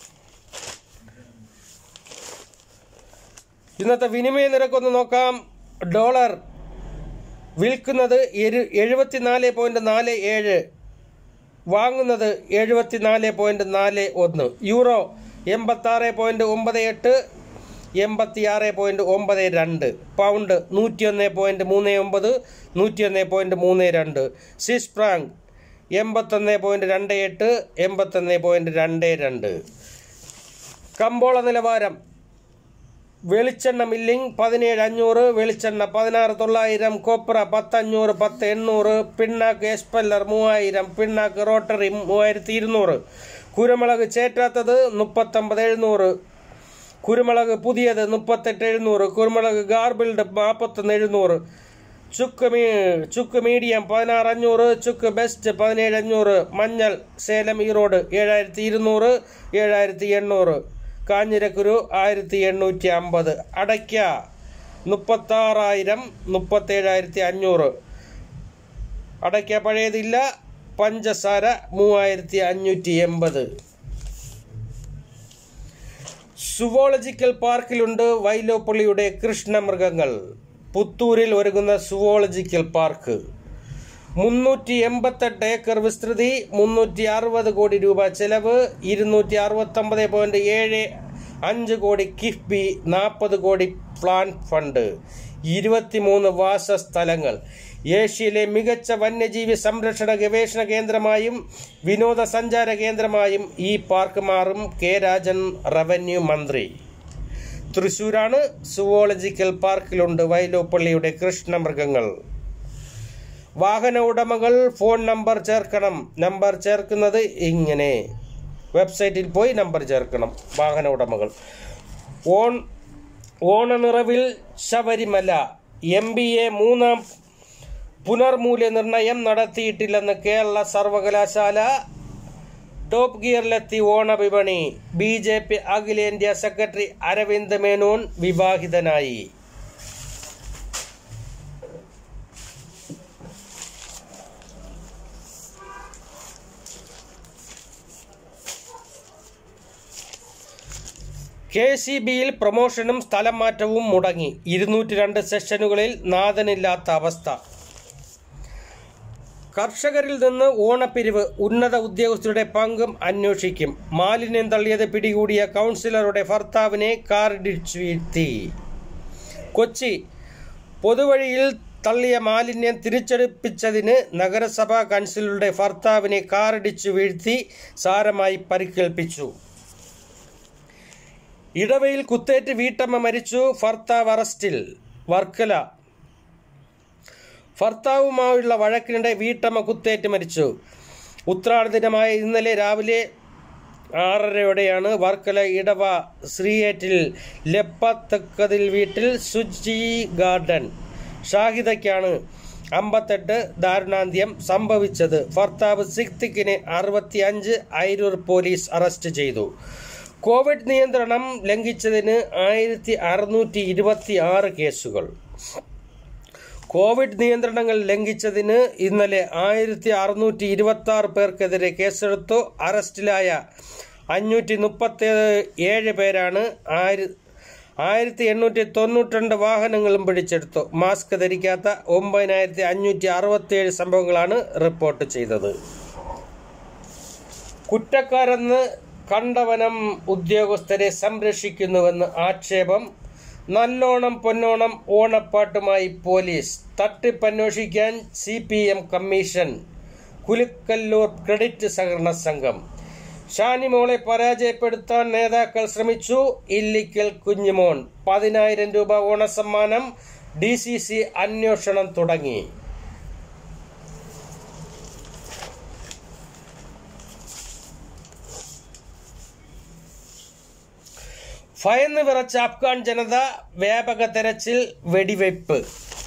ഇന്നത്തെ വിനിമയ നിരക്കൊന്ന് നോക്കാം ഡോളർ വിൽക്കുന്നത് എരു- എഴുപത്തിനാല് പോയിന്റ് നാല് ഏഴ് വാങ്ങുന്നത് എഴുപത്തിനാല് പോയിന്റ് നാല് ഒന്ന് യൂറോ എൺപത്താറ് പോയിന്റ് ഒമ്പത് എട്ട് എൺപത്തിയാറ് പോയിന്റ് ഒമ്പത് രണ്ട് പൗണ്ട് നൂറ്റിയൊന്ന് പോയിന്റ് മൂന്ന് ഒമ്പത് നൂറ്റിയൊന്ന് പോയിന്റ് മൂന്ന് രണ്ട് സ്വിസ് ഫ്രാങ്ക് എൺപത്തൊന്ന് പോയിന്റ് രണ്ട് എട്ട് എൺപത്തൊന്ന് പോയിന്റ് രണ്ട് രണ്ട് കമ്പോള നിലവാരം വെളിച്ചെണ്ണ മില്ലിംഗ് പതിനേഴ് അഞ്ഞൂറ് വെളിച്ചെണ്ണ പതിനാറ് തൊള്ളായിരം കൊപ്ര പത്തഞ്ഞൂറ് പത്ത് എണ്ണൂറ് പിണ്ണാക്ക് എസ്പെല്ലർ മൂവായിരം പിണ്ണാക്ക് റോട്ടറി മൂവായിരത്തി ഇരുന്നൂറ് കുരുമുളക് ചേറ്റാത്തത് മുപ്പത്തൊമ്പത് എഴുന്നൂറ് കുരുമുളക് പുതിയത് മുപ്പത്തെട്ട് എഴുന്നൂറ് കുരുമുളക് ഗാർബിൾഡ് നാൽപ്പത്തൊന്ന് എഴുന്നൂറ് ചുക്ക് മീ ചുക്ക് മീഡിയം പതിനാറ് അഞ്ഞൂറ് ചുക്ക് ബെസ്റ്റ് പതിനേഴ് അഞ്ഞൂറ് മഞ്ഞൾ സേലം ഈറോഡ് ഏഴായിരത്തി ഇരുന്നൂറ് ഏഴായിരത്തി എണ്ണൂറ് കാഞ്ഞിരക്കുരു ആയിരത്തി എണ്ണൂറ്റി അമ്പത് അടയ്ക്ക മുപ്പത്താറായിരം മുപ്പത്തേഴായിരത്തി അഞ്ഞൂറ് അടയ്ക്ക പഴയതില്ല പഞ്ചസാര മൂവായിരത്തി അഞ്ഞൂറ്റി എൺപത് സുവോളജിക്കൽ പാർക്കിലുണ്ട് വൈലോപ്പള്ളിയുടെ കൃഷ്ണമൃഗങ്ങൾ പുത്തൂരിൽ ഒരുങ്ങുന്ന സുവോളജിക്കൽ പാർക്ക് മുന്നൂറ്റി എൺപത്തെട്ട് ഏക്കർ വിസ്തൃതി മുന്നൂറ്റി അറുപത് കോടി രൂപ ചെലവ് ഇരുന്നൂറ്റി അറുപത്തൊമ്പത് പോയിന്റ് ഏഴ് അഞ്ച് കോടി കിഫ്ബി നാൽപ്പത് കോടി പ്ലാൻ ഫണ്ട് ഇരുപത്തിമൂന്ന് വാസസ്ഥലങ്ങൾ ഏഷ്യയിലെ മികച്ച വന്യജീവി സംരക്ഷണ ഗവേഷണ കേന്ദ്രമായും വിനോദസഞ്ചാര കേന്ദ്രമായും ഈ പാർക്ക് മാറും കെ രാജൻ റവന്യൂ മന്ത്രി തൃശൂരാണ് സുവോളജിക്കൽ പാർക്കിലുണ്ട് വൈലോപ്പള്ളിയുടെ കൃഷ്ണമൃഗങ്ങൾ വാഹന ഉടമകൾ ഫോൺ നമ്പർ ചേർക്കണം നമ്പർ ചേർക്കുന്നത് ഇങ്ങനെ വെബ്സൈറ്റിൽ പോയി നമ്പർ ചേർക്കണം വാഹന ഉടമകൾ ഓൺ ഓണനിറവിൽ ശബരിമല എം ബി എ മൂന്നാം പുനർമൂല്യനിർണയം നടത്തിയിട്ടില്ലെന്ന് കേരള സർവകലാശാല ടോപ്പ് ഗിയറിലെത്തി ഓണവിപണി ബി ജെ പി അഖിലേന്ത്യാ സെക്രട്ടറി അരവിന്ദ് മേനോൻ വിവാഹിതനായി കെ സി ബിയിൽ പ്രൊമോഷനും സ്ഥലം മാറ്റവും മുടങ്ങി ഇരുന്നൂറ്റി രണ്ട് സെഷനുകളിൽ നാഥനില്ലാത്ത അവസ്ഥ കർഷകരിൽ നിന്ന് ഓണപ്പിരിവ് ഉന്നത ഉദ്യോഗസ്ഥരുടെ പങ്കും അന്വേഷിക്കും മാലിന്യം തള്ളിയത് പിടികൂടിയ കൗൺസിലറുടെ ഭർത്താവിനെ കാറിടിച്ചു വീഴ്ത്തി കൊച്ചി പൊതുവഴിയിൽ തള്ളിയ മാലിന്യം തിരിച്ചടിപ്പിച്ചതിന് നഗരസഭാ കൗൺസിലറുടെ ഭർത്താവിനെ കാറിടിച്ചു വീഴ്ത്തി സാരമായി പരിക്കേൽപ്പിച്ചു ഇടവയിൽ കുത്തേറ്റ് വീട്ടമ്മ മരിച്ചു ഭർത്താവ് അറസ്റ്റിൽ വർക്കല ഭർത്താവുമായുള്ള വഴക്കിനിടെ വീട്ടമ്മ കുത്തേറ്റ് മരിച്ചു ഉത്രാട ദിനമായ ഇന്നലെ രാവിലെ ആറരയോടെയാണ് വർക്കല ഇടവ ശ്രീയേറ്റിൽ ലെപ്പത്തക്കതിൽ വീട്ടിൽ സുജി ഗാർഡൻ ഷാഹിദയ്ക്കാണ് അമ്പത്തെട്ട് ദാരുണാന്ത്യം സംഭവിച്ചത് ഭർത്താവ് സിക്തിക്കിനെ അറുപത്തി അഞ്ച് അയിരൂർ പോലീസ് അറസ്റ്റ് ചെയ്തു കോവിഡ് നിയന്ത്രണം ലംഘിച്ചതിന് ആയിരത്തി അറുന്നൂറ്റി ഇരുപത്തി ആറ് കേസുകൾ കോവിഡ് നിയന്ത്രണങ്ങൾ ലംഘിച്ചതിന് ഇന്നലെ ആയിരത്തി അറുന്നൂറ്റി ഇരുപത്തി ആറ് പേർക്കെതിരെ കേസെടുത്തു അറസ്റ്റിലായ അഞ്ഞൂറ്റി മുപ്പത്തി ഏഴ് പേരാണ് ആയിര ആയിരത്തി എണ്ണൂറ്റി തൊണ്ണൂറ്റിരണ്ട് വാഹനങ്ങളും പിടിച്ചെടുത്തു മാസ്ക് ധരിക്കാത്ത ഒമ്പതിനായിരത്തി അഞ്ഞൂറ്റി അറുപത്തിയേഴ് സംഭവങ്ങളാണ് റിപ്പോർട്ട് ചെയ്തത് കുറ്റക്കാരെന്ന് കണ്ടവനം ഉദ്യോഗസ്ഥരെ സംരക്ഷിക്കുന്നുവെന്ന് ആക്ഷേപം നല്ലോണം പൊന്നോണം ഓണപ്പാട്ടുമായി പോലീസ് തട്ടിപ്പന്വേഷിക്കാൻ C P M commission Kulukkallur credit സഹകരണ സംഘം ഷാനിമോളെ പരാജയപ്പെടുത്താൻ നേതാക്കൾ ശ്രമിച്ചു ഇല്ലിക്കൽ കുഞ്ഞുമോൻ പതിനായിരം രൂപ ഓണസമ്മാനം ഡി സി സി അന്വേഷണം തുടങ്ങി ഭയന്ന് വിറച്ച അഫ്ഗാൻ ജനത വ്യാപക തെരച്ചിൽ വെടിവയ്പ്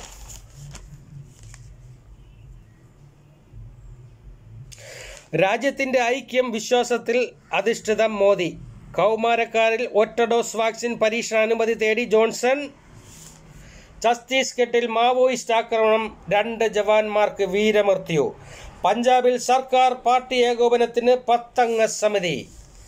രാജ്യത്തിന്റെ ഐക്യം വിശ്വാസത്തിൽ അധിഷ്ഠിതം മോദി കൗമാരക്കാരിൽ ഒറ്റ ഡോസ് വാക്സിൻ പരീക്ഷണാനുമതി തേടി ജോൺസൺ ഛത്തീസ്ഗഡിൽ മാവോയിസ്റ്റ് ആക്രമണം രണ്ട് ജവാന്മാർക്ക് വീരമൃത്യു പഞ്ചാബിൽ സർക്കാർ പാർട്ടി ഏകോപനത്തിന് പത്തംഗ സമിതി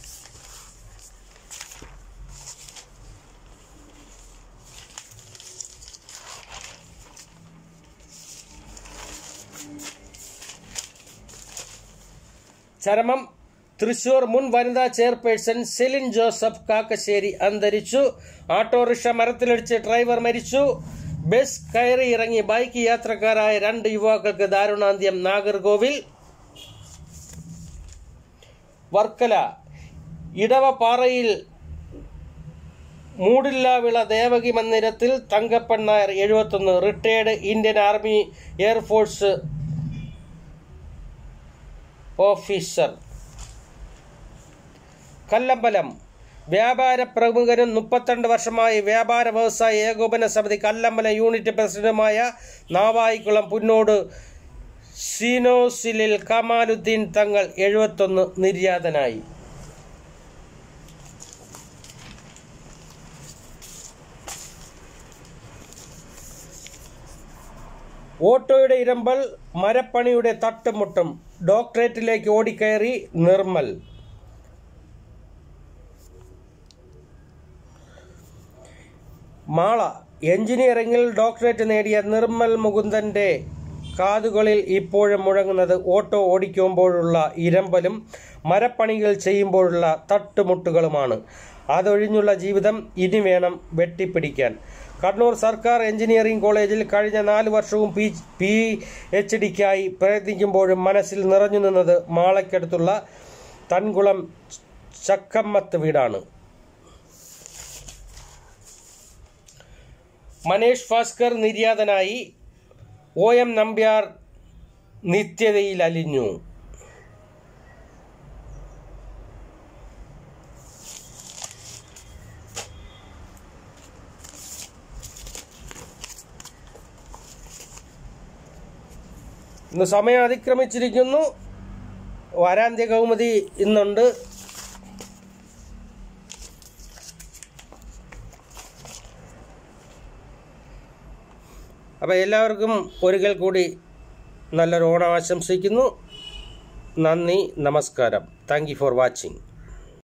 ചരമം തൃശൂർ മുൻ വനിതാ ചെയർപേഴ്സൺ സെലിൻ ജോസഫ് കാക്കശ്ശേരി അന്തരിച്ചു ഓട്ടോറിക്ഷ മരത്തിലിടിച്ച് ഡ്രൈവർ മരിച്ചു ബസ് കയറി ഇറങ്ങി ബൈക്ക് യാത്രക്കാരായ രണ്ട് യുവാക്കൾക്ക് ദാരുണാന്ത്യം നാഗർകോവിൽ വർക്കല ഇടവപ്പാറയിൽ മൂടില്ലാവിള ദേവകി മന്ദിരത്തിൽ തങ്കപ്പൻ നായർ എഴുപത്തൊന്ന് retired Indian army air force officer Kallambalam വ്യാപാര പ്രമുഖനും മുപ്പത്തിരണ്ട് വർഷമായി വ്യാപാര വ്യവസായ ഏകോപന സമിതി കല്ലമ്പലം യൂണിറ്റ് പ്രസിഡന്റുമായ നാവായിക്കുളം പുന്നോട് സീനോസിലിൽ കമാലുദ്ദീൻ തങ്ങൾ എഴുപത്തൊന്ന് നിര്യാതനായി ഓട്ടോയുടെ ഇരമ്പൽ മരപ്പണിയുടെ തട്ടുമുട്ടും ഡോക്ടറേറ്റിലേക്ക് ഓടിക്കയറി നിർമ്മൽ മാള എഞ്ചിനീയറിംഗിൽ ഡോക്ടറേറ്റ് നേടിയ നിർമ്മൽ മുകുന്ദന്റെ കാതുകളിൽ ഇപ്പോഴും മുഴങ്ങുന്നത് ഓട്ടോ ഓടിക്കുമ്പോഴുള്ള ഇരമ്പലും മരപ്പണികൾ ചെയ്യുമ്പോഴുള്ള തട്ടുമുട്ടുകളുമാണ് അതൊഴിഞ്ഞുള്ള ജീവിതം ഇനി വേണം വെട്ടിപ്പിടിക്കാൻ കണ്ണൂർ സർക്കാർ എഞ്ചിനീയറിംഗ് കോളേജിൽ കഴിഞ്ഞ നാല് വർഷവും പി പി എച്ച് ഡിക്കായി പ്രയത്നിക്കുമ്പോഴും മനസ്സിൽ നിറഞ്ഞു നിന്നത് മാളയ്ക്കടുത്തുള്ള തൻകുളം ചക്കമ്മത്ത് വീടാണ് മനേഷ് ഭാസ്കർ നിര്യാതനായി ഒ എം നമ്പ്യാർ നിത്യതയിൽ അലിഞ്ഞു ഇന്ന് സമയം അതിക്രമിച്ചിരിക്കുന്നു വാരാന്ത്യ കൗമുദി ഇന്നുണ്ട് അപ്പോൾ എല്ലാവർക്കും ഒരിക്കൽ കൂടി നല്ലൊരു ഓണം ആശംസിക്കുന്നു നന്ദി നമസ്കാരം താങ്ക് യു ഫോർ വാച്ചിങ്